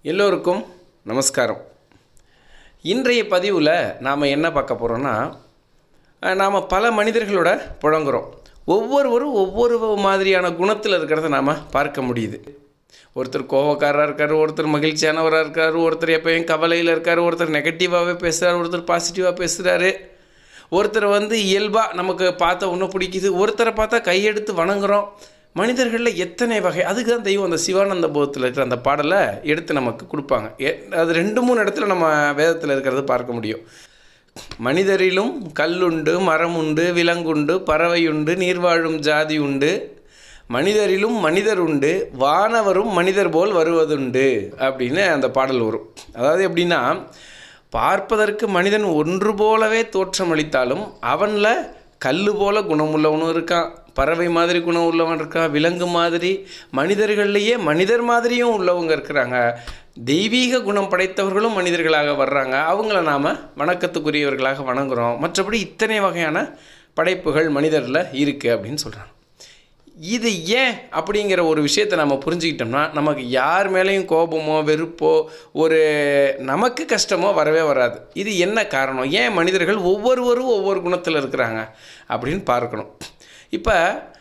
எல்லோருக்கும் நமஸ்காரம் இன்றைய பதிவில் நாம் என்ன பார்க்க போகிறோன்னா நாம் பல மனிதர்களோட புழங்குறோம் ஒவ்வொருவரும் ஒவ்வொரு மாதிரியான குணத்தில் இருக்கிறத நாம் பார்க்க முடியுது ஒருத்தர் கோவக்காரராக இருக்கார் ஒருத்தர் மகிழ்ச்சியானவராக இருக்கார் ஒருத்தர் எப்பயும் கவலையில் இருக்கார் ஒருத்தர் நெகட்டிவாகவே பேசுகிறார் ஒருத்தர் பாசிட்டிவாக பேசுகிறாரு ஒருத்தர் வந்து இயல்பாக நமக்கு பார்த்த ஒன்று பிடிக்குது ஒருத்தரை பார்த்தா கையெடுத்து வணங்குறோம் மனிதர்களில் எத்தனை வகை அதுக்கு தான் தெய்வம் அந்த சிவானந்த போதத்தில் இருக்கிற அந்த பாடலை எடுத்து நமக்கு கொடுப்பாங்க எ- அது ரெண்டு மூணு இடத்துல நம்ம வேதத்தில் இருக்கிறது பார்க்க முடியும் மனிதரிலும் கல்லுண்டு மரம் உண்டு விலங்குண்டு பறவை உண்டு நீர்வாழும் ஜாதி உண்டு மனிதரிலும் மனிதர் உண்டு வானவரும் மனிதர் போல் வருவதுண்டு அப்படின்னு அந்த பாடல் வரும் அதாவது எப்படின்னா பார்ப்பதற்கு மனிதன் ஒன்று போலவே தோற்றமளித்தாலும் அவனில் கல்லு போல குணமுள்ளவனும் இருக்கான் பறவை மாதிரி குணம் உள்ளவன் இருக்கான் விலங்கு மாதிரி மனிதர்கள்லேயே மனிதர் மாதிரியும் உள்ளவங்க இருக்கிறாங்க தெய்வீக குணம் படைத்தவர்களும் மனிதர்களாக வர்றாங்க அவங்கள நாம் வணக்கத்துக்குரியவர்களாக வணங்குறோம் மற்றபடி இத்தனை வகையான படைப்புகள் மனிதரில் இருக்குது அப்படின்னு சொல்கிறாங்க இது ஏன் அப்படிங்கிற ஒரு விஷயத்தை நம்ம புரிஞ்சுக்கிட்டோம்னா நமக்கு யார் மேலேயும் கோபமோ வெறுப்போ ஒரு நமக்கு கஷ்டமோ வரவே வராது இது என்ன காரணம் ஏன் மனிதர்கள் ஒவ்வொருவரும் ஒவ்வொரு குணத்தில் இருக்கிறாங்க அப்படின்னு பார்க்கணும் இப்போ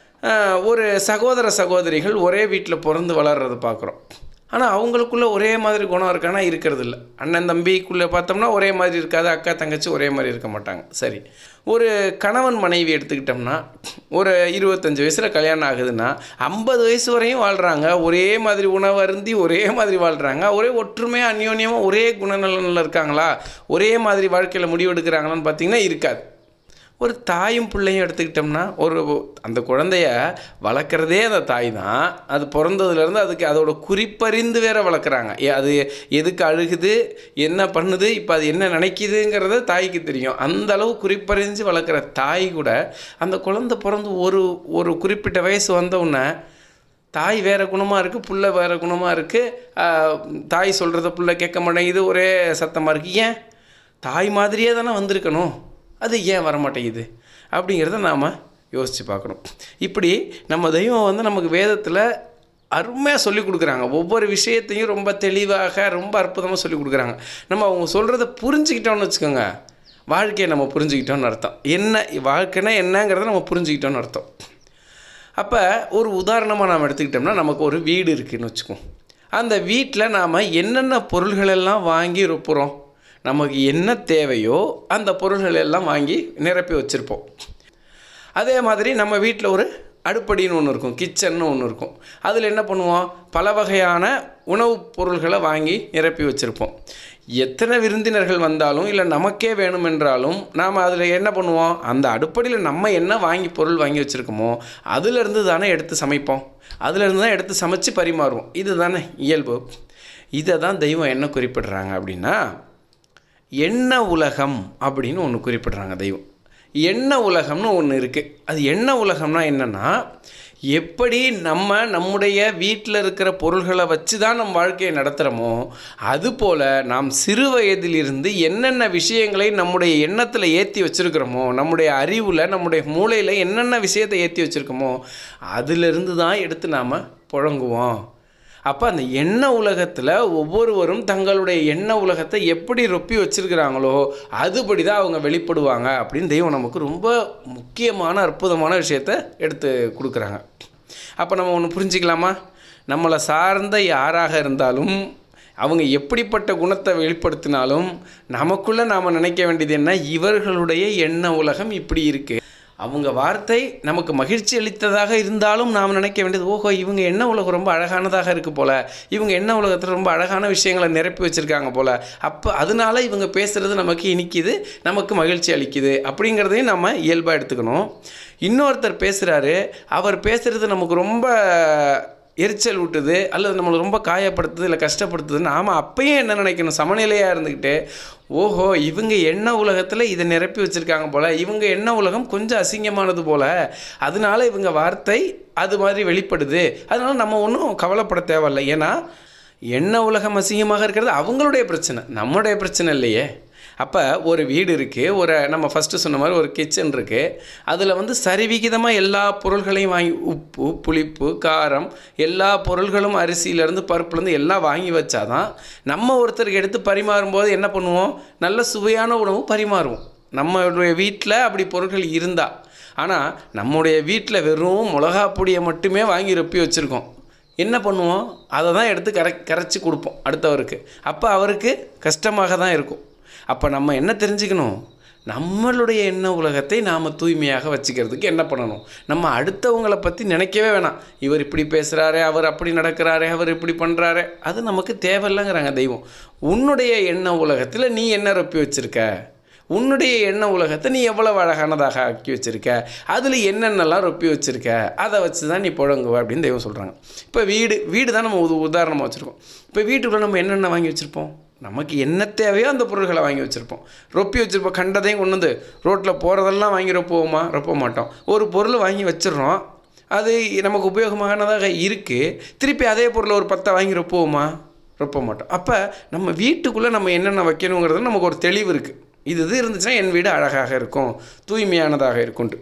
ஒரு சகோதர சகோதரிகள் ஒரே வீட்டில் பிறந்து வளர்றதை பார்க்குறோம் ஆனால் அவங்களுக்குள்ள ஒரே மாதிரி குணம் இருக்கானா இருக்கிறது இல்லை அண்ணன் தம்பிக்குள்ளே பார்த்தோம்னா ஒரே மாதிரி இருக்காது அக்கா தங்கச்சி ஒரே மாதிரி இருக்க மாட்டாங்க சரி ஒரு கணவன் மனைவி எடுத்துக்கிட்டோம்னா ஒரு இருபத்தஞ்சி வயசில் கல்யாணம் ஆகுதுன்னா ஐம்பது வயசு வரையும் வாழ்கிறாங்க ஒரே மாதிரி உணவு அருந்தி ஒரே மாதிரி வாழ்கிறாங்க ஒரே ஒற்றுமையாக அந்யோன்யமாக ஒரே குணநலனில் இருக்காங்களா ஒரே மாதிரி வாழ்க்கையில் முடிவெடுக்கிறாங்களான்னு பார்த்தீங்கன்னா இருக்காது ஒரு தாயும் பிள்ளையும் எடுத்துக்கிட்டோம்னா ஒரு அந்த குழந்தைய வளர்க்குறதே அந்த தாய் தான் அது பிறந்ததுலேருந்து அதுக்கு அதோட குறிப்பறிந்து வேற வளர்க்குறாங்க ஏ, அது எதுக்கு அழுகுது என்ன பண்ணுது இப்போ அது என்ன நினைக்குதுங்கிறத தாய்க்கு தெரியும் அந்த அளவு குறிப்பறிஞ்சு வளர்க்குற தாய் கூட அந்த குழந்தை பிறந்து ஒரு ஒரு குறிப்பிட்ட வயசு வந்த உடனே தாய் வேறு குணமாக இருக்குது புள்ள வேறு குணமாக இருக்குது தாய் சொல்கிறத புள்ள கேட்க மாட்டேங்குது ஒரே சத்தமாக இருக்குது ஏன் தாய் மாதிரியே தானே வந்திருக்கணும் அது ஏன் வரமாட்டேங்குது அப்படிங்கிறத நாம் யோசித்து பார்க்கணும் இப்படி நம்ம தெய்வம் வந்து நமக்கு வேதத்தில் அருமையாக சொல்லி கொடுக்குறாங்க ஒவ்வொரு விஷயத்தையும் ரொம்ப தெளிவாக ரொம்ப அற்புதமாக சொல்லி கொடுக்குறாங்க நம்ம அவங்க சொல்கிறத புரிஞ்சுக்கிட்டோம்னு வச்சுக்கோங்க வாழ்க்கையை நம்ம புரிஞ்சுக்கிட்டோம்னு அர்த்தம் என்ன வாழ்க்கைனா என்னங்கிறத நம்ம புரிஞ்சுக்கிட்டோம்னு அர்த்தம் அப்போ ஒரு உதாரணமாக நாம் எடுத்துக்கிட்டோம்னா நமக்கு ஒரு வீடு இருக்குன்னு வச்சுக்கோம் அந்த வீட்டில் நாம் என்னென்ன பொருள்கள் எல்லாம் வாங்கி இருப்புறோம் நமக்கு என்ன தேவையோ அந்த பொருள்கள் எல்லாம் வாங்கி நிரப்பி வச்சுருப்போம் அதே மாதிரி நம்ம வீட்டில் ஒரு அடுப்படின்னு ஒன்று இருக்கும் கிச்சன்னு ஒன்று இருக்கும் அதில் என்ன பண்ணுவோம் பல வகையான உணவுப் பொருள்களை வாங்கி நிரப்பி வச்சுருப்போம் எத்தனை விருந்தினர்கள் வந்தாலும் இல்லை நமக்கே வேணுமென்றாலும் நாம் அதில் என்ன பண்ணுவோம் அந்த அடுப்படியில் நம்ம என்ன வாங்கி பொருள் வாங்கி வச்சுருக்கோமோ அதிலிருந்து தானே எடுத்து சமைப்போம் அதிலிருந்து தான் எடுத்து சமைச்சு பரிமாறுவோம் இது தானே இயல்பு இதை தான் தெய்வம் என்ன குறிப்பிடுறாங்க அப்படின்னா எண்ண உலகம் அப்படின்னு ஒன்று குறிப்பிடுறாங்க தெய்வம் எண்ண உலகம்னு ஒன்று இருக்குது அது எண்ண உலகம்னா என்னென்னா எப்படி நம்ம நம்முடைய வீட்டில் இருக்கிற பொருள்களை வச்சு தான் நம் வாழ்க்கையை நடத்துகிறோமோ அதுபோல் நாம் சிறு வயதிலிருந்து என்னென்ன விஷயங்களை நம்முடைய எண்ணத்தில் ஏற்றி வச்சுருக்கிறோமோ நம்முடைய அறிவில் நம்முடைய மூளையில் என்னென்ன விஷயத்தை ஏற்றி வச்சுருக்கோமோ அதிலிருந்து தான் எடுத்து நாம் புழங்குவோம் அப்போ அந்த எண்ண உலகத்தில் ஒவ்வொருவரும் தங்களுடைய எண்ண உலகத்தை எப்படி ரொப்பி வச்சிருக்கிறாங்களோ அதுபடி தான் அவங்க வெளிப்படுவாங்க அப்படின்னு தெய்வம் நமக்கு ரொம்ப முக்கியமான அற்புதமான விஷயத்த எடுத்து கொடுக்குறாங்க அப்போ நம்ம ஒன்று புரிஞ்சுக்கலாமா நம்மளை சார்ந்த யாராக இருந்தாலும் அவங்க எப்படிப்பட்ட குணத்தை வெளிப்படுத்தினாலும் நமக்குள்ளே நாம் நினைக்க வேண்டியது என்ன இவர்களுடைய எண்ண உலகம் இப்படி இருக்குது அவங்க வார்த்தை நமக்கு மகிழ்ச்சி அளித்ததாக இருந்தாலும் நாம் நினைக்க வேண்டியது ஓஹோ இவங்க என்ன உலகம் ரொம்ப அழகானதாக இருக்குது போல இவங்க என்ன உலகத்தில் ரொம்ப அழகான விஷயங்களை நிரப்பி வச்சுருக்காங்க போல அப்போ அதனால இவங்க பேசுகிறது நமக்கு இனிக்குது நமக்கு மகிழ்ச்சி அளிக்குது அப்படிங்கிறதையும் நம்ம இயல்பாக எடுத்துக்கணும் இன்னொருத்தர் பேசுகிறாரு அவர் பேசுகிறது நமக்கு ரொம்ப எரிச்சல் ஊட்டுது அல்லது நம்மளை ரொம்ப காயப்படுத்துது இல்லை கஷ்டப்படுத்துது நாம் அப்பயும் என்ன நினைக்கணும் சமநிலையாக இருந்துக்கிட்டு ஓஹோ இவங்க என்ன உலகத்தில் இதை நிரப்பி வச்சுருக்காங்க போல் இவங்க என்ன உலகம் கொஞ்சம் அசிங்கமானது போல் அதனால இவங்க வார்த்தை அது மாதிரி வெளிப்படுது அதனால நம்ம ஒன்றும் கவலைப்பட தேவையில்லை ஏன்னா என்ன உலகம் அசிங்கமாக இருக்கிறது அவங்களுடைய பிரச்சனை நம்முடைய பிரச்சனை இல்லையே அப்போ ஒரு வீடு இருக்குது ஒரு நம்ம ஃபஸ்ட்டு சொன்ன மாதிரி ஒரு கிச்சன் இருக்குது அதில் வந்து சரிவிகிதமாக எல்லா பொருள்களையும் வாங்கி உப்பு புளிப்பு காரம் எல்லா பொருள்களும் அரிசியிலேருந்து பருப்புலேருந்து எல்லாம் வாங்கி வச்சாதான் நம்ம ஒருத்தருக்கு எடுத்து பரிமாறும்போது என்ன பண்ணுவோம் நல்ல சுவையான உணவு பரிமாறுவோம் நம்மளுடைய வீட்டில் அப்படி பொருட்கள் இருந்தால் ஆனால் நம்முடைய வீட்டில் வெறும் மிளகா பொடியை மட்டுமே வாங்கி ரொப்பி வச்சுருக்கோம் என்ன பண்ணுவோம் அதை தான் எடுத்து கரை கரைச்சி கொடுப்போம் அடுத்தவருக்கு அப்போ அவருக்கு கஷ்டமாக தான் இருக்கும் அப்போ நம்ம என்ன தெரிஞ்சுக்கணும் நம்மளுடைய எண்ண உலகத்தை நாம் தூய்மையாக வச்சுக்கிறதுக்கு என்ன பண்ணணும் நம்ம அடுத்தவங்களை பற்றி நினைக்கவே வேணாம் இவர் இப்படி பேசுகிறாரே அவர் அப்படி நடக்கிறாரே அவர் இப்படி பண்ணுறாரே அது நமக்கு தேவையில்லைங்கிறாங்க தெய்வம் உன்னுடைய எண்ண உலகத்தில் நீ என்ன ரொப்பி வச்சுருக்க உன்னுடைய எண்ண உலகத்தை நீ எவ்வளவு அழகானதாக ஆக்கி வச்சிருக்க அதில் என்னென்னலாம் ரொப்பி வச்சிருக்க அதை வச்சு தான் நீ புழங்குவ அப்படின்னு தெய்வம் சொல்கிறாங்க இப்போ வீடு வீடு தான் நம்ம உது உதாரணமாக வச்சுருக்கோம் இப்போ வீட்டுக்குள்ளே நம்ம என்னென்ன வாங்கி வச்சுருப்போம் நமக்கு என்ன தேவையோ அந்த பொருள்களை வாங்கி வச்சுருப்போம் ரொப்பி வச்சுருப்போம் கண்டதையும் கொண்டு வந்து ரோட்டில் போகிறதெல்லாம் வாங்கி ரொப்புவோமா ரொப்ப மாட்டோம் ஒரு பொருள் வாங்கி வச்சிடுறோம் அது நமக்கு உபயோகமானதாக இருக்குது திருப்பி அதே பொருளை ஒரு பத்தை வாங்கி ரொப்புவோமா ரொப்ப மாட்டோம் அப்போ நம்ம வீட்டுக்குள்ளே நம்ம என்னென்ன வைக்கணுங்கிறது நமக்கு ஒரு தெளிவு இருக்குது இது இது இருந்துச்சுன்னா என் வீடு அழகாக இருக்கும் தூய்மையானதாக இருக்கும்ட்டு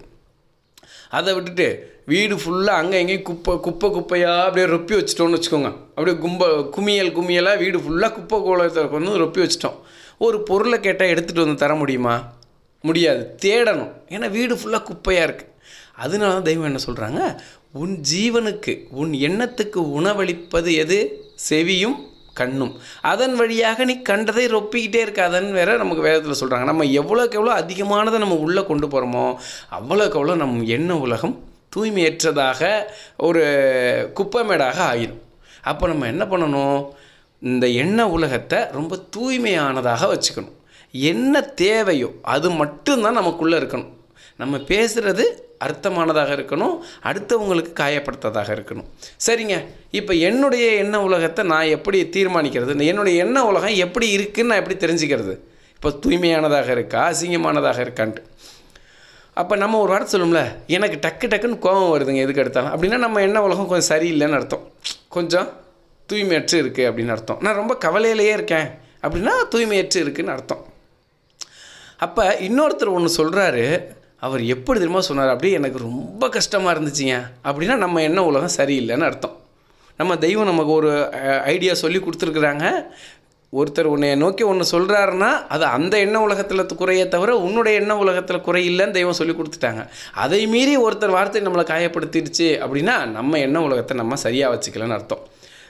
அதை விட்டுட்டு வீடு ஃபுல்லாக அங்கே எங்கேயும் குப்பை குப்பை குப்பையாக அப்படியே ரொப்பி வச்சிட்டோம்னு வச்சுக்கோங்க அப்படியே கும்ப குமியல் குமியலாக வீடு ஃபுல்லாக குப்பை கோலத்தை வந்து ரொப்பி வச்சிட்டோம் ஒரு பொருளை கேட்டால் எடுத்துகிட்டு வந்து தர முடியுமா முடியாது தேடணும் ஏன்னா வீடு ஃபுல்லாக குப்பையாக இருக்குது அதனால தான் தெய்வம் என்ன சொல்கிறாங்க உன் ஜீவனுக்கு உன் எண்ணத்துக்கு உணவளிப்பது எது செவியும் கண்ணும் அதன் வழியாக நீ கண்டதை ரொப்பிக்கிட்டே இருக்காதன்னு வேற நமக்கு வேதத்தில் சொல்கிறாங்க நம்ம எவ்வளோக்கு எவ்வளோ அதிகமானதை நம்ம உள்ளே கொண்டு போகிறோமோ அவ்வளோக்கு எவ்வளோ நம் எண்ண உலகம் தூய்மையற்றதாக ஒரு குப்பைமேடாக ஆகிடும் அப்போ நம்ம என்ன பண்ணணும் இந்த எண்ண உலகத்தை ரொம்ப தூய்மையானதாக வச்சுக்கணும் என்ன தேவையோ அது மட்டும்தான் நமக்குள்ளே இருக்கணும் நம்ம பேசுகிறது அர்த்தமானதாக இருக்கணும் அடுத்தவங்களுக்கு காயப்படுத்ததாக இருக்கணும் சரிங்க இப்போ என்னுடைய எண்ண உலகத்தை நான் எப்படி தீர்மானிக்கிறது இந்த என்னுடைய எண்ண உலகம் எப்படி இருக்குன்னு நான் எப்படி தெரிஞ்சுக்கிறது இப்போ தூய்மையானதாக இருக்கா அசிங்கமானதாக இருக்கான்ட்டு அப்போ நம்ம ஒரு வார்த்தை சொல்லும்ல எனக்கு டக்கு டக்குன்னு கோபம் வருதுங்க எதுக்கு எடுத்தாலும் அப்படின்னா நம்ம எண்ண உலகம் கொஞ்சம் சரியில்லைன்னு அர்த்தம் கொஞ்சம் தூய்மையற்று இருக்குது அப்படின்னு அர்த்தம் நான் ரொம்ப கவலையிலேயே இருக்கேன் அப்படின்னா தூய்மையற்று இருக்குன்னு அர்த்தம் அப்போ இன்னொருத்தர் ஒன்று சொல்கிறாரு அவர் எப்படி தெரியுமா சொன்னார் அப்படியே எனக்கு ரொம்ப கஷ்டமாக இருந்துச்சுங்க அப்படின்னா நம்ம என்ன உலகம் சரியில்லைன்னு அர்த்தம் நம்ம தெய்வம் நமக்கு ஒரு ஐடியா சொல்லி கொடுத்துருக்குறாங்க ஒருத்தர் உன்னை நோக்கி ஒன்று சொல்கிறாருன்னா அது அந்த எண்ண உலகத்தில் குறையே தவிர உன்னுடைய எண்ண உலகத்தில் குறை இல்லைன்னு தெய்வம் சொல்லி கொடுத்துட்டாங்க அதை மீறி ஒருத்தர் வார்த்தை நம்மளை காயப்படுத்திடுச்சு அப்படின்னா நம்ம எண்ண உலகத்தை நம்ம சரியாக வச்சுக்கலன்னு அர்த்தம்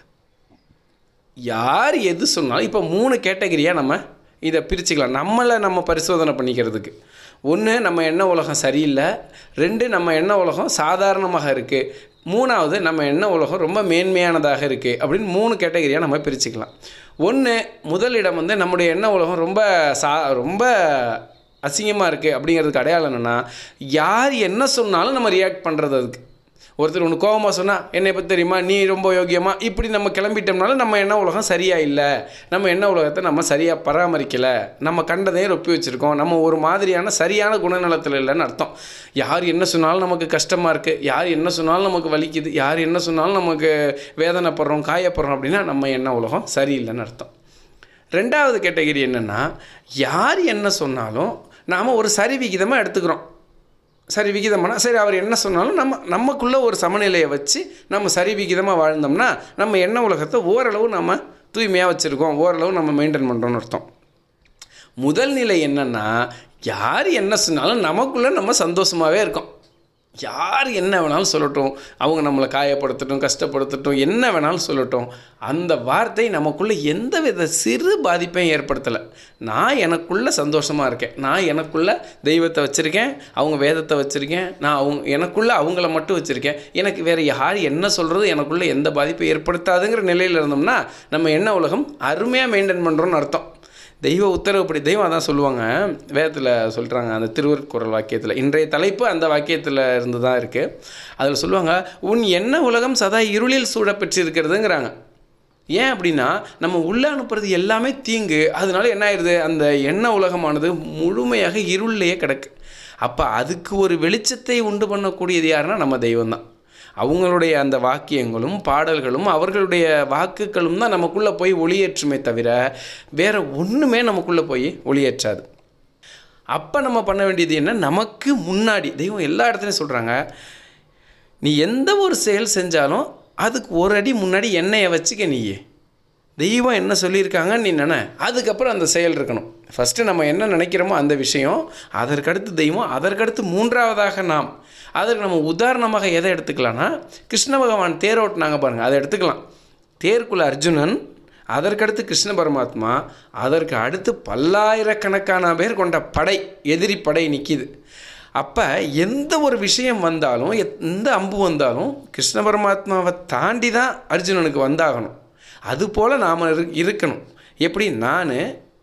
யார் எது சொன்னாலும் இப்போ மூணு கேட்டகரியாக நம்ம இதை பிரிச்சுக்கலாம் நம்மளை நம்ம பரிசோதனை பண்ணிக்கிறதுக்கு ஒன்று நம்ம எண்ண உலகம் சரியில்லை ரெண்டு நம்ம எண்ண உலகம் சாதாரணமாக இருக்குது மூணாவது நம்ம எண்ண உலகம் ரொம்ப மேன்மையானதாக இருக்குது அப்படின்னு மூணு கேட்டகரியாக நம்ம பிரிச்சுக்கலாம் ஒன்று முதலிடம் வந்து நம்முடைய எண்ண உலகம் ரொம்ப சா ரொம்ப அசிங்கமாக இருக்குது அப்படிங்கிறதுக்கு அடையாளம் என்னென்னா யார் என்ன சொன்னாலும் நம்ம ரியாக்ட் பண்ணுறது அதுக்கு ஒருத்தர் ஒன்று கோபமாக சொன்னால் என்னை பற்றி தெரியுமா நீ ரொம்ப யோகியமா இப்படி நம்ம கிளம்பிட்டோம்னால நம்ம என்ன உலகம் சரியாக இல்லை நம்ம என்ன உலகத்தை நம்ம சரியாக பராமரிக்கலை நம்ம கண்டதையும் ரொப்பி வச்சுருக்கோம் நம்ம ஒரு மாதிரியான சரியான குணநலத்தில் இல்லைன்னு அர்த்தம் யார் என்ன சொன்னாலும் நமக்கு கஷ்டமாக இருக்குது யார் என்ன சொன்னாலும் நமக்கு வலிக்குது யார் என்ன சொன்னாலும் நமக்கு வேதனைப்படுறோம் காயப்படுறோம் அப்படின்னா நம்ம என்ன உலகம் சரியில்லைன்னு அர்த்தம் ரெண்டாவது கேட்டகரி என்னென்னா யார் என்ன சொன்னாலும் நாம் ஒரு சரி விகிதமாக எடுத்துக்கிறோம் சரி விகிதம்னா சரி அவர் என்ன சொன்னாலும் நம்ம நமக்குள்ளே ஒரு சமநிலையை வச்சு நம்ம சரி விகிதமாக வாழ்ந்தோம்னா நம்ம எண்ண உலகத்தை ஓரளவு நம்ம தூய்மையாக வச்சுருக்கோம் ஓரளவு நம்ம மெயின்டைன் பண்ணுறோன்னு அர்த்தம் முதல் நிலை என்னென்னா யார் என்ன சொன்னாலும் நமக்குள்ளே நம்ம சந்தோஷமாகவே இருக்கோம் யார் என்ன வேணாலும் சொல்லட்டும் அவங்க நம்மளை காயப்படுத்தட்டும் கஷ்டப்படுத்தட்டும் என்ன வேணாலும் சொல்லட்டும் அந்த வார்த்தை நமக்குள்ளே எந்த வித சிறு பாதிப்பையும் ஏற்படுத்தலை நான் எனக்குள்ளே சந்தோஷமாக இருக்கேன் நான் எனக்குள்ளே தெய்வத்தை வச்சுருக்கேன் அவங்க வேதத்தை வச்சுருக்கேன் நான் அவங்க எனக்குள்ளே அவங்கள மட்டும் வச்சுருக்கேன் எனக்கு வேறு யார் என்ன சொல்கிறது எனக்குள்ளே எந்த பாதிப்பை ஏற்படுத்தாதுங்கிற நிலையில் இருந்தோம்னா நம்ம என்ன உலகம் அருமையாக மெயின்டைன் பண்ணுறோன்னு அர்த்தம் தெய்வ உத்தரவுப்படி தெய்வம் அதான் சொல்லுவாங்க வேதத்தில் சொல்கிறாங்க அந்த திருவருட்குரல் வாக்கியத்தில் இன்றைய தலைப்பு அந்த வாக்கியத்தில் இருந்து தான் இருக்குது அதில் சொல்லுவாங்க உன் என்ன உலகம் சதா இருளில் சூழ பெற்றிருக்கிறதுங்கிறாங்க ஏன் அப்படின்னா நம்ம உள்ளே அனுப்புறது எல்லாமே தீங்கு அதனால என்ன ஆயிடுது அந்த எண்ண உலகமானது முழுமையாக இருள்லேயே கிடக்கு அப்போ அதுக்கு ஒரு வெளிச்சத்தை உண்டு பண்ணக்கூடியது யாருன்னா நம்ம தெய்வம் தான் அவங்களுடைய அந்த வாக்கியங்களும் பாடல்களும் அவர்களுடைய வாக்குகளும் தான் நமக்குள்ளே போய் ஒளியேற்றுமே தவிர வேற ஒன்றுமே நமக்குள்ளே போய் ஒளியேற்றாது அப்போ நம்ம பண்ண வேண்டியது என்ன நமக்கு முன்னாடி தெய்வம் எல்லா இடத்துலையும் சொல்கிறாங்க நீ எந்த ஒரு செயல் செஞ்சாலும் அதுக்கு ஒரு அடி முன்னாடி எண்ணெயை வச்சுக்க நீயே தெய்வம் என்ன சொல்லியிருக்காங்க நீ நினை அதுக்கப்புறம் அந்த செயல் இருக்கணும் ஃபஸ்ட்டு நம்ம என்ன நினைக்கிறோமோ அந்த விஷயம் அதற்கடுத்து தெய்வம் அதற்கடுத்து மூன்றாவதாக நாம் அதற்கு நம்ம உதாரணமாக எதை எடுத்துக்கலாம்னா கிருஷ்ண பகவான் தேரோட்டினாங்க பாருங்கள் அதை எடுத்துக்கலாம் தேருக்குள்ள அர்ஜுனன் அதற்கடுத்து கிருஷ்ண பரமாத்மா அதற்கு அடுத்து பல்லாயிரக்கணக்கான பேர் கொண்ட படை எதிரி படை நிற்கிது அப்போ எந்த ஒரு விஷயம் வந்தாலும் எந்த அம்பு வந்தாலும் கிருஷ்ண பரமாத்மாவை தாண்டி தான் அர்ஜுனனுக்கு வந்தாகணும் அதுபோல் நாம் இருக்கணும் எப்படி நான்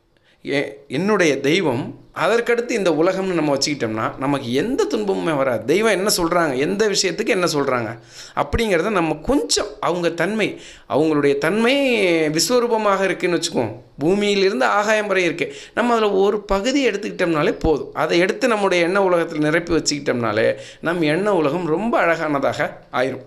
என்னுடைய தெய்வம் அதற்கடுத்து இந்த உலகம்னு நம்ம வச்சுக்கிட்டோம்னா நமக்கு எந்த துன்பமுமே வராது தெய்வம் என்ன சொல்கிறாங்க எந்த விஷயத்துக்கு என்ன சொல்கிறாங்க அப்படிங்கிறத நம்ம கொஞ்சம் அவங்க தன்மை அவங்களுடைய தன்மை விஸ்வரூபமாக இருக்குன்னு வச்சுக்குவோம் பூமியிலிருந்து ஆகாயம் வரை இருக்குது நம்ம அதில் ஒரு பகுதி எடுத்துக்கிட்டோம்னாலே போதும் அதை எடுத்து நம்முடைய எண்ண உலகத்தில் நிரப்பி வச்சுக்கிட்டோம்னாலே நம் எண்ண உலகம் ரொம்ப அழகானதாக ஆயிரும்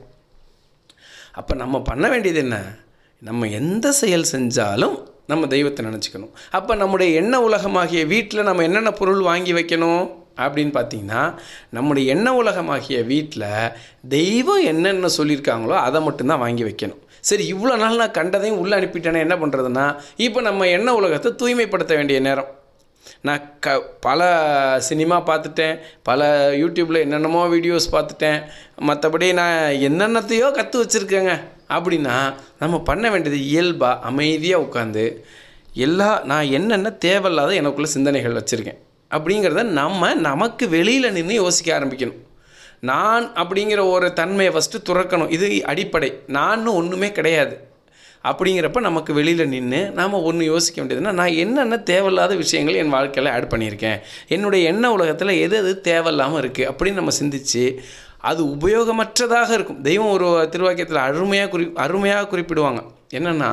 அப்போ நம்ம பண்ண வேண்டியது என்ன நம்ம எந்த செயல் செஞ்சாலும் நம்ம தெய்வத்தை நினச்சிக்கணும் அப்போ நம்முடைய எண்ண உலகமாகிய வீட்டில் நம்ம என்னென்ன பொருள் வாங்கி வைக்கணும் அப்படின்னு பார்த்தீங்கன்னா நம்முடைய எண்ண உலகமாகிய வீட்டில் தெய்வம் என்னென்ன சொல்லியிருக்காங்களோ அதை மட்டும்தான் வாங்கி வைக்கணும் சரி இவ்வளோ நாள் நான் கண்டதையும் உள்ளே அனுப்பிட்டேனே என்ன பண்ணுறதுன்னா இப்போ நம்ம எண்ண உலகத்தை தூய்மைப்படுத்த வேண்டிய நேரம் நான் க பல சினிமா பார்த்துட்டேன் பல யூடியூப்பில் என்னென்னமோ வீடியோஸ் பார்த்துட்டேன் மற்றபடி நான் என்னென்னத்தையோ கற்று வச்சுருக்கேங்க அப்படின்னா நம்ம பண்ண வேண்டியது இயல்பாக அமைதியாக உட்காந்து எல்லா நான் என்னென்ன தேவையில்லாத எனக்குள்ள சிந்தனைகள் வச்சுருக்கேன் அப்படிங்கிறத நம்ம நமக்கு வெளியில் நின்று யோசிக்க ஆரம்பிக்கணும் நான் அப்படிங்கிற ஒரு தன்மையை ஃபஸ்ட்டு துறக்கணும் இது அடிப்படை நான் ஒன்றுமே கிடையாது அப்படிங்கிறப்ப நமக்கு வெளியில் நின்று நாம் ஒன்று யோசிக்க வேண்டியதுன்னா நான் என்னென்ன தேவையில்லாத விஷயங்கள் என் வாழ்க்கையில் ஆட் பண்ணியிருக்கேன் என்னுடைய எண்ண உலகத்தில் எது எது தேவையில்லாமல் இருக்குது அப்படின்னு நம்ம சிந்தித்து அது உபயோகமற்றதாக இருக்கும் தெய்வம் ஒரு திருவாக்கியத்தில் அருமையாக குறி அருமையாக குறிப்பிடுவாங்க என்னென்னா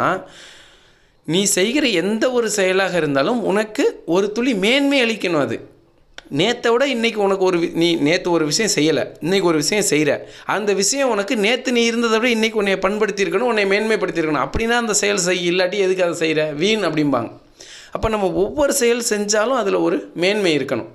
நீ செய்கிற எந்த ஒரு செயலாக இருந்தாலும் உனக்கு ஒரு துளி மேன்மை அளிக்கணும் அது நேற்றை விட இன்றைக்கி உனக்கு ஒரு வி- நீ நேற்று ஒரு விஷயம் செய்யலை இன்றைக்கி ஒரு விஷயம் செய்கிற அந்த விஷயம் உனக்கு நேற்று நீ இருந்ததை விட இன்றைக்கி உன்னை பண்படுத்தியிருக்கணும் உன்னை மேன்மைப்படுத்தியிருக்கணும் அப்படின்னா அந்த செயல் செய் இல்லாட்டி எதுக்கு அதை செய்கிற வீண் அப்படிம்பாங்க அப்போ நம்ம ஒவ்வொரு செயல் செஞ்சாலும் அதில் ஒரு மேன்மை இருக்கணும்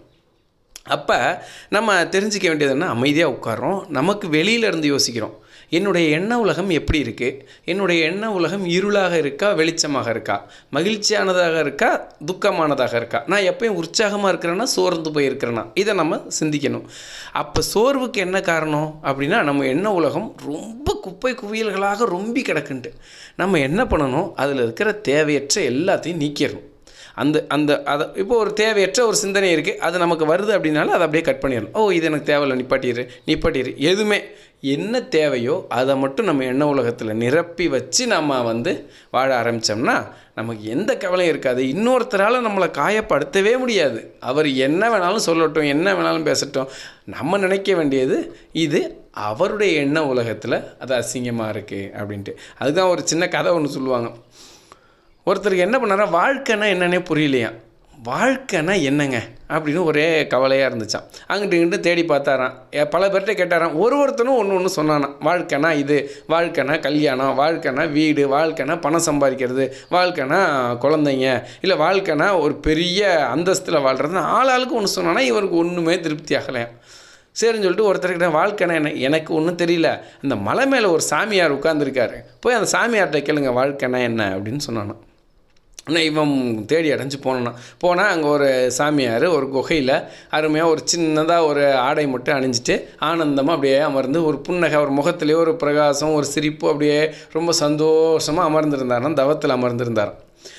அப்போ நம்ம தெரிஞ்சிக்க வேண்டியது என்ன அமைதியாக உட்காரோம் நமக்கு வெளியில இருந்து யோசிக்கிறோம் என்னுடைய எண்ண உலகம் எப்படி இருக்குது என்னுடைய எண்ண உலகம் இருளாக இருக்கா வெளிச்சமாக இருக்கா மகிழ்ச்சியானதாக இருக்கா துக்கமானதாக இருக்கா நான் எப்பயும் உற்சாகமாக இருக்கிறேன்னா சோர்ந்து போயிருக்கிறேன்னா இதை நம்ம சிந்திக்கணும் அப்போ சோர்வுக்கு என்ன காரணம் அப்படின்னா நம்ம எண்ண உலகம் ரொம்ப குப்பை குவியல்களாக ரொம்பி கிடக்குன்ட்டு நம்ம என்ன பண்ணணும் அதில் இருக்கிற தேவையற்ற எல்லாத்தையும் நீக்கிடணும் அந்த அந்த அதை இப்போ ஒரு தேவையற்ற ஒரு சிந்தனை இருக்குது அது நமக்கு வருது அப்படின்னாலும் அதை அப்படியே கட் பண்ணிடணும் ஓ இது எனக்கு தேவையில்ல நிப்பாட்டிடு நிப்பாட்டிடு எதுவுமே என்ன தேவையோ அதை மட்டும் நம்ம எண்ண உலகத்தில் நிரப்பி வச்சு நம்ம வந்து வாழ ஆரம்பித்தோம்னா நமக்கு எந்த கவலையும் இருக்காது இன்னொருத்தரால் நம்மளை காயப்படுத்தவே முடியாது அவர் என்ன வேணாலும் சொல்லட்டும் என்ன வேணாலும் பேசட்டும் நம்ம நினைக்க வேண்டியது இது அவருடைய எண்ண உலகத்தில் அது அசிங்கமாக இருக்குது அப்படின்ட்டு அதுதான் ஒரு சின்ன கதை ஒன்று சொல்லுவாங்க ஒருத்தருக்கு என்ன பண்ணாரா வாழ்க்கைன்னா என்னன்னே புரியலையாம் வாழ்க்கைன்னா என்னங்க அப்படின்னு ஒரே கவலையாக இருந்துச்சான் அங்கிட்டு இங்கிட்டு தேடி பார்த்தாராம் எ- பல பேர்கிட்ட கேட்டாராம் ஒரு ஒருத்தனும் ஒன்று ஒன்று சொன்னானாம் வாழ்க்கைனா இது வாழ்க்கைனா கல்யாணம் வாழ்க்கைனா வீடு வாழ்க்கைனா பணம் சம்பாதிக்கிறது வாழ்க்கைனா குழந்தைங்க இல்லை வாழ்க்கைனா ஒரு பெரிய அந்தஸ்தில் வாழ்கிறதுன்னு ஆள் ஆளுக்கு ஒன்று சொன்னானா இவருக்கு ஒன்றுமே திருப்தி ஆகலையாம் சரின்னு சொல்லிட்டு ஒருத்தர்கிட்ட வாழ்க்கைனா என்ன எனக்கு ஒன்றும் தெரியல அந்த மலை மேலே ஒரு சாமியார் உட்காந்துருக்காரு போய் அந்த சாமியார்கிட்ட கேளுங்க வாழ்க்கைனா என்ன அப்படின்னு சொன்னானாம் ஆனால் இவன் தேடி அடைஞ்சு போனான் போனால் அங்கே ஒரு சாமியார் ஒரு குகையில் அருமையாக ஒரு சின்னதாக ஒரு ஆடை மட்டும் அணிஞ்சிட்டு ஆனந்தமாக அப்படியே அமர்ந்து ஒரு புன்னகை ஒரு முகத்திலே ஒரு பிரகாசம் ஒரு சிரிப்பு அப்படியே ரொம்ப சந்தோஷமாக அமர்ந்திருந்தாராம் தவத்தில் அமர்ந்திருந்தாராம்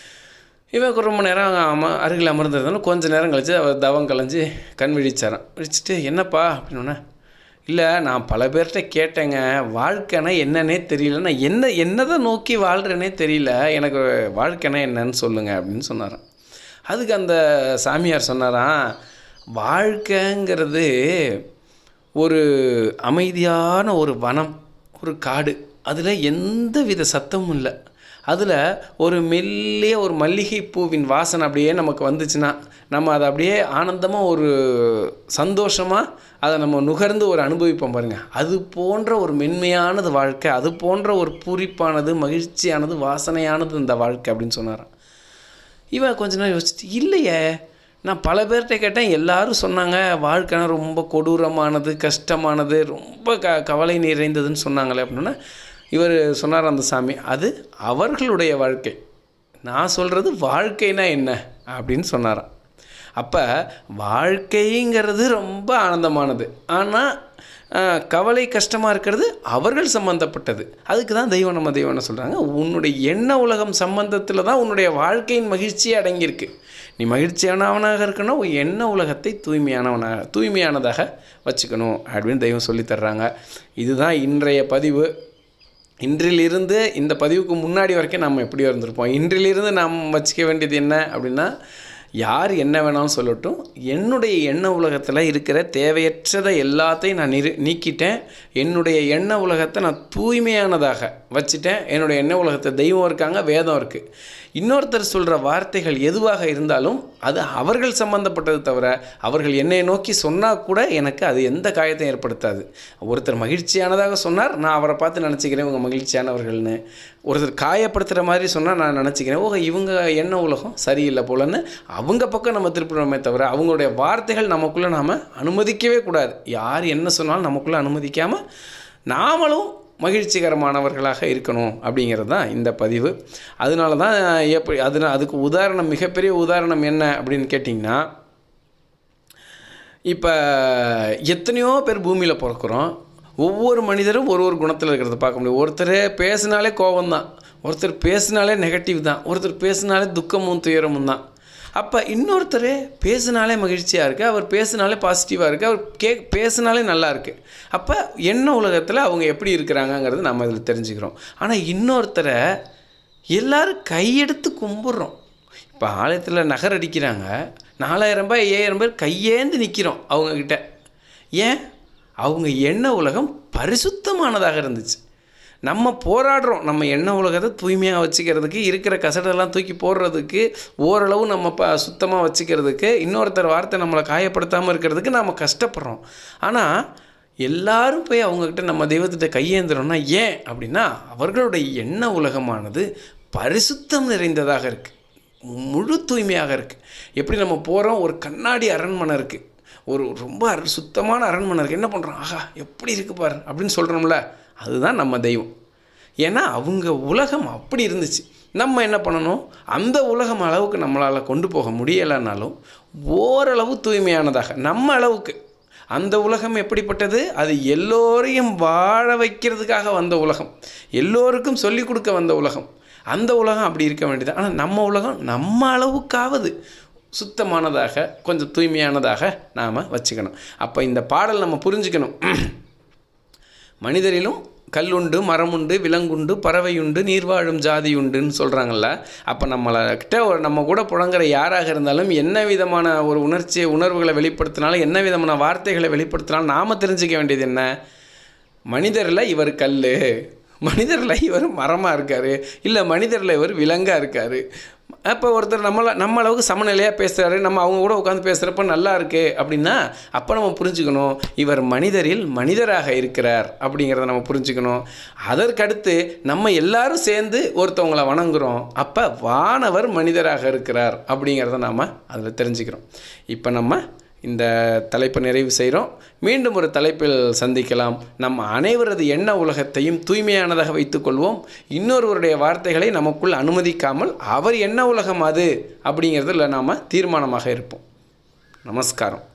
இவன் ரொம்ப நேரம் அங்கே அம அருகில் அமர்ந்திருந்தாலும் கொஞ்ச நேரம் கழிச்சு அவர் தவம் கலைஞ்சு கண் விழிச்சாராம் விழிச்சிட்டு என்னப்பா அப்படின்னா இல்லை நான் பல பேர்கிட்ட கேட்டேங்க வாழ்க்கைனா என்னன்னே தெரியல நான் என்ன என்னதை நோக்கி வாழ்கிறேனே தெரியல எனக்கு வாழ்க்கைனா என்னன்னு சொல்லுங்க அப்படின்னு சொன்னாராம் அதுக்கு அந்த சாமியார் சொன்னாராம் வாழ்க்கைங்கிறது ஒரு அமைதியான ஒரு வனம் ஒரு காடு அதில் எந்த வித சத்தமும் இல்லை அதில் ஒரு மெல்லிய ஒரு மல்லிகை பூவின் வாசனை அப்படியே நமக்கு வந்துச்சுன்னா நம்ம அதை அப்படியே ஆனந்தமாக ஒரு சந்தோஷமாக அதை நம்ம நுகர்ந்து ஒரு அனுபவிப்போம் பாருங்கள் அது போன்ற ஒரு மென்மையானது வாழ்க்கை அது போன்ற ஒரு பூரிப்பானது மகிழ்ச்சியானது வாசனையானது இந்த வாழ்க்கை அப்படின்னு சொன்னாராம் இவன் கொஞ்ச நேரம் யோசிச்சுட்டு இல்லையே நான் பல பேர்கிட்ட கேட்டேன் எல்லாரும் சொன்னாங்க வாழ்க்கைனா ரொம்ப கொடூரமானது கஷ்டமானது ரொம்ப க கவலை நிறைந்ததுன்னு சொன்னாங்களே அப்படின்னா இவர் சொன்னார் அந்த சாமி அது அவர்களுடைய வாழ்க்கை நான் சொல்கிறது வாழ்க்கைனா என்ன அப்படின்னு சொன்னாராம் அப்போ வாழ்க்கைங்கிறது ரொம்ப ஆனந்தமானது ஆனால் ஆஹ், கவலை கஷ்டமாக இருக்கிறது அவர்கள் சம்பந்தப்பட்டது அதுக்கு தான் தெய்வம் நம்ம தெய்வம்னு சொல்கிறாங்க உன்னுடைய எண்ண உலகம் சம்பந்தத்தில் தான் உன்னுடைய வாழ்க்கையின் மகிழ்ச்சியே அடங்கியிருக்கு நீ மகிழ்ச்சியானவனாக இருக்கணும் உன் எண்ண உலகத்தை தூய்மையானவனாக தூய்மையானதாக வச்சுக்கணும் அப்படின்னு தெய்வம் சொல்லித் தர்றாங்க இதுதான் இன்றைய பதிவு இன்றிலிருந்து இந்த பதிவுக்கு முன்னாடி வரைக்கும் நம்ம எப்படி இருந்திருப்போம் இன்றிலிருந்து நாம் வச்சுக்க வேண்டியது என்ன அப்படின்னா யார் என்ன வேணாலும் சொல்லட்டும் என்னுடைய எண்ண உலகத்தில் இருக்கிற தேவையற்றதை எல்லாத்தையும் நான் நிறு நீக்கிட்டேன் என்னுடைய எண்ண உலகத்தை நான் தூய்மையானதாக வச்சுட்டேன் என்னுடைய எண்ண உலகத்தை தெய்வம் இருக்காங்க வேதம் இருக்குது இன்னொருத்தர் சொல்கிற வார்த்தைகள் எதுவாக இருந்தாலும் அது அவர்கள் சம்பந்தப்பட்டது தவிர அவர்கள் என்னை நோக்கி சொன்னால் கூட எனக்கு அது எந்த காயத்தையும் ஏற்படுத்தாது ஒருத்தர் மகிழ்ச்சியானதாக சொன்னார் நான் அவரை பார்த்து நினச்சிக்கிறேன் இவங்க மகிழ்ச்சியானவர்கள்னு ஒருத்தர் காயப்படுத்துகிற மாதிரி சொன்னால் நான் நினச்சிக்கிறேன் ஓ இவங்க என்ன உலகம் சரியில்லை போலன்னு அவங்க பக்கம் நம்ம திருப்பிடுறோமே தவிர அவங்களுடைய வார்த்தைகள் நமக்குள்ளே நாம் அனுமதிக்கவே கூடாது யார் என்ன சொன்னாலும் நமக்குள்ளே அனுமதிக்காமல் நாமளும் மகிழ்ச்சிகரமானவர்களாக இருக்கணும் அப்படிங்கிறது தான் இந்த பதிவு அதனால தான் எப்படி அதுனா அதுக்கு உதாரணம் மிகப்பெரிய உதாரணம் என்ன அப்படின்னு கேட்டிங்கன்னா இப்போ எத்தனையோ பேர் பூமியில் பிறக்கிறோம் ஒவ்வொரு மனிதரும் ஒரு ஒரு குணத்தில் இருக்கிறத பார்க்க முடியும் ஒருத்தர் பேசினாலே கோபம்தான் ஒருத்தர் பேசினாலே நெகட்டிவ் தான் ஒருத்தர் பேசினாலே துக்கமும் துயரமும் தான் அப்போ இன்னொருத்தர் பேசினாலே மகிழ்ச்சியாக இருக்குது அவர் பேசினாலே பாசிட்டிவாக இருக்குது அவர் கே பேசினாலே நல்லா இருக்குது அப்போ என்ன உலகத்தில் அவங்க எப்படி இருக்கிறாங்கங்கிறது நம்ம இதில் தெரிஞ்சுக்கிறோம் ஆனால் இன்னொருத்தரை எல்லாரும் கையெடுத்து கும்பிட்றோம் இப்போ ஆலயத்தில் நகர் அடிக்கிறாங்க நாலாயிரம் ரூபாய் ஐயாயிரம் பேர் கையேந்து நிற்கிறோம் அவங்கக்கிட்ட ஏன் அவங்க எண்ண உலகம் பரிசுத்தமானதாக இருந்துச்சு நம்ம போராடுறோம் நம்ம எண்ண உலகத்தை தூய்மையாக வச்சுக்கிறதுக்கு இருக்கிற கசடெல்லாம் தூக்கி போடுறதுக்கு ஓரளவு நம்ம ப சுத்தமாக வச்சுக்கிறதுக்கு இன்னொருத்தர் வார்த்தை நம்மளை காயப்படுத்தாமல் இருக்கிறதுக்கு நாம் கஷ்டப்படுறோம் ஆனால் எல்லாரும் போய் அவங்கக்கிட்ட நம்ம தெய்வத்திட்ட கையேந்துறோம்னா ஏன் அப்படின்னா அவர்களுடைய எண்ண உலகமானது பரிசுத்தம் நிறைந்ததாக இருக்குது முழு தூய்மையாக இருக்குது எப்படி நம்ம போகிறோம் ஒரு கண்ணாடி அரண்மனை இருக்குது ஒரு ரொம்ப அர- சுத்தமான அரண்மனை இருக்குது என்ன பண்ணுறோம் ஆஹா எப்படி இருக்கு பாரு அப்படின்னு சொல்கிறோம்ல அதுதான் நம்ம தெய்வம் ஏன்னா அவங்க உலகம் அப்படி இருந்துச்சு நம்ம என்ன பண்ணணும் அந்த உலகம் அளவுக்கு நம்மளால் கொண்டு போக முடியலைனாலும் ஓரளவு தூய்மையானதாக நம்ம அளவுக்கு அந்த உலகம் எப்படிப்பட்டது அது எல்லோரையும் வாழ வைக்கிறதுக்காக வந்த உலகம் எல்லோருக்கும் சொல்லிக் கொடுக்க வந்த உலகம் அந்த உலகம் அப்படி இருக்க வேண்டியது ஆனால் நம்ம உலகம் நம்ம அளவுக்காவது சுத்தமானதாக கொஞ்சம் தூய்மையானதாக நாம் வச்சுக்கணும் அப்போ இந்த பாடல் நம்ம புரிஞ்சுக்கணும் மனிதரிலும் கல்லுண்டு மரமுண்டு விலங்குண்டு பறவையுண்டு நீர்வாழும் ஜாதி உண்டுன்னு சொல்கிறாங்கல்ல அப்போ நம்மளை கிட்ட ஒரு நம்ம கூட புழங்குற யாராக இருந்தாலும் என்ன விதமான ஒரு உணர்ச்சியை உணர்வுகளை வெளிப்படுத்தினாலும் என்ன விதமான வார்த்தைகளை வெளிப்படுத்தினாலும் நாம் தெரிஞ்சுக்க வேண்டியது என்ன மனிதரில் இவர் கல் மனிதரில் இவர் மரமாக இருக்கார் இல்லை மனிதரில் இவர் விலங்காக இருக்கார் அப்போ ஒருத்தர் நம்மள நம்ம அளவுக்கு சமநிலையாக பேசுகிறாரு நம்ம அவங்க கூட உட்காந்து பேசுகிறப்ப நல்லா இருக்கு அப்படின்னா அப்போ நம்ம புரிஞ்சுக்கணும் இவர் மனிதரில் மனிதராக இருக்கிறார் அப்படிங்கிறத நம்ம புரிஞ்சுக்கணும் அதற்கடுத்து நம்ம எல்லாரும் சேர்ந்து ஒருத்தவங்களை வணங்குறோம் அப்போ வானவர் மனிதராக இருக்கிறார் அப்படிங்கிறத நாம் அதில் தெரிஞ்சுக்கிறோம் இப்போ நம்ம இந்த தலைப்பை நிறைவு செய்கிறோம் மீண்டும் ஒரு தலைப்பில் சந்திக்கலாம் நம் அனைவரது எண்ண உலகத்தையும் தூய்மையானதாக வைத்துக்கொள்வோம் இன்னொருவருடைய வார்த்தைகளை நமக்குள் அனுமதிக்காமல் அவர் என்ன உலகம் அது அப்படிங்கிறதுல நாம் தீர்மானமாக இருப்போம் நமஸ்காரம்